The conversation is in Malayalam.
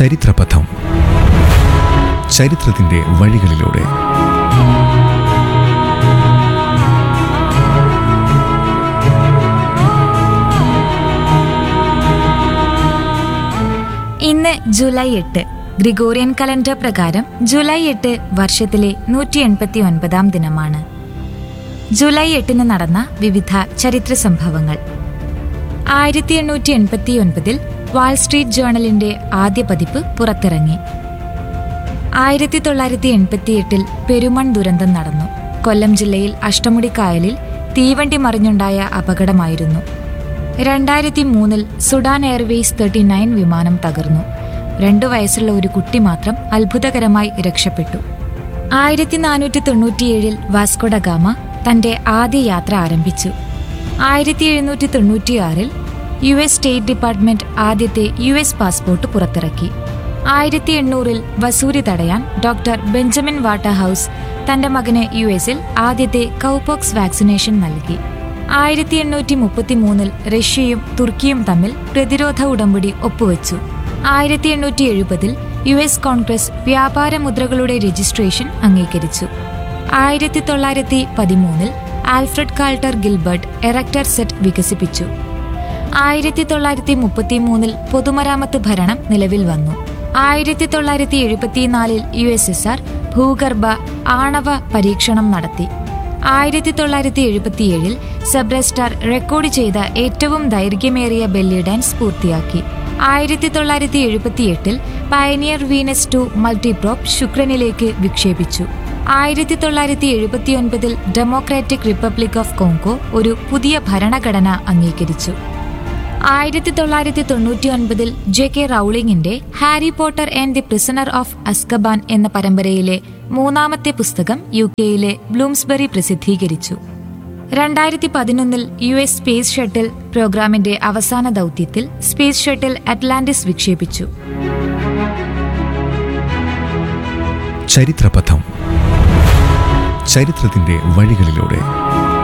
ചരിത്രപഥം ചരിത്രത്തിന്റെ വഴികളിലൂടെ ഇന്ന് ജൂലൈ എട്ട് ഗ്രിഗോറിയൻ കലണ്ടർ പ്രകാരം ജൂലൈ എട്ട് വർഷത്തിലെ നൂറ്റി എൺപത്തി ഒൻപതാം ദിനമാണ് ജൂലൈ എട്ടിന് നടന്ന വിവിധ ചരിത്ര സംഭവങ്ങൾ ആയിരത്തി എണ്ണൂറ്റി എൺപത്തി ഒൻപതിൽ വാൾ സ്ട്രീറ്റ് ജേണലിന്റെ ആദ്യ പതിപ്പ് പുറത്തിറങ്ങി ആയിരത്തി തൊള്ളായിരത്തി എൺപത്തിയെട്ടിൽ പെരുമൺ ദുരന്തം നടന്നു കൊല്ലം ജില്ലയിൽ അഷ്ടമുടിക്കായലിൽ തീവണ്ടി മറിഞ്ഞുണ്ടായ അപകടമായിരുന്നു രണ്ടായിരത്തി മൂന്നിൽ സുഡാൻ എയർവേസ് തേർട്ടി നയൻ വിമാനം തകർന്നു രണ്ടു വയസ്സുള്ള ഒരു കുട്ടി മാത്രം അത്ഭുതകരമായി രക്ഷപ്പെട്ടു ആയിരത്തി നാനൂറ്റി തൊണ്ണൂറ്റിയേഴിൽ വാസ്കോഡ ഗാമ തന്റെ ആദ്യ യാത്ര ആരംഭിച്ചു ആയിരത്തി എഴുന്നൂറ്റി തൊണ്ണൂറ്റിയാറിൽ യു എസ് സ്റ്റേറ്റ് ഡിപ്പാർട്ട്മെന്റ് ആദ്യത്തെ യു എസ് പാസ്പോർട്ട് പുറത്തിറക്കി ആയിരത്തി എണ്ണൂറിൽ വസൂരി തടയാൻ ഡോക്ടർ ബെഞ്ചമിൻ വാട്ടർ ഹൗസ് തന്റെ മകന് യു എസിൽ ആദ്യത്തെ കൗപോക്സ് വാക്സിനേഷൻ നൽകി ആയിരത്തി എണ്ണൂറ്റി മുപ്പത്തി മൂന്നിൽ റഷ്യയും തുർക്കിയും തമ്മിൽ പ്രതിരോധ ഉടമ്പടി ഒപ്പുവെച്ചു ആയിരത്തി എണ്ണൂറ്റി എഴുപതിൽ യു എസ് കോൺഗ്രസ് വ്യാപാര മുദ്രകളുടെ രജിസ്ട്രേഷൻ അംഗീകരിച്ചു ആയിരത്തി തൊള്ളായിരത്തി പതിമൂന്നിൽ Alfred Carlton Gilbert erector set വികസിപ്പിച്ചു ആയിരത്തി തൊള്ളായിരത്തി മുപ്പത്തി മൂന്നിൽ പൊതുമരാമത്ത് ഭരണം നിലവിൽ വന്നു ആയിരത്തി തൊള്ളായിരത്തി എഴുപത്തിനാലിൽ യു എസ് എസ് ആർ ഭൂഗർഭ ആണവ പരീക്ഷണം നടത്തി ആയിരത്തി തൊള്ളായിരത്തി എഴുപത്തിയേഴിൽ സബ്രസ്റ്റാർ റെക്കോർഡ് ചെയ്ത ഏറ്റവും ദൈർഘ്യമേറിയ ബെല്ലി ഡാൻസ് പൂർത്തിയാക്കി ആയിരത്തി തൊള്ളായിരത്തി എഴുപത്തിയെട്ടിൽ പയനിയർ വീനസ് ടു മൾട്ടിപ്രോപ്പ് ശുക്രനിലേക്ക് വിക്ഷേപിച്ചു ആയിരത്തി തൊള്ളായിരത്തി എഴുപത്തിയൊൻപതിൽ ഡെമോക്രാറ്റിക് റിപ്പബ്ലിക് ഓഫ് കോങ്കോ ഒരു പുതിയ ഭരണഘടന അംഗീകരിച്ചു ആയിരത്തി തൊള്ളായിരത്തി തൊണ്ണൂറ്റി ഒൻപതിൽ ജെ കെ റൗളിംഗിന്റെ Harry Potter and the prisoner of Azkaban എന്ന പരമ്പരയിലെ മൂന്നാമത്തെ പുസ്തകം യു കെയിലെ ബ്ലൂംസ്ബറി പ്രസിദ്ധീകരിച്ചു രണ്ടായിരത്തി പതിനൊന്നിൽ യു എസ് സ്പേസ് ഷട്ടിൽ പ്രോഗ്രാമിന്റെ അവസാന ദൗത്യത്തിൽ സ്പേസ് ഷട്ടിൽ അറ്റ്ലാന്റിസ് വിക്ഷേപിച്ചു ചരിത്രപഥം ചരിത്രത്തിന്റെ വഴികളിലൂടെ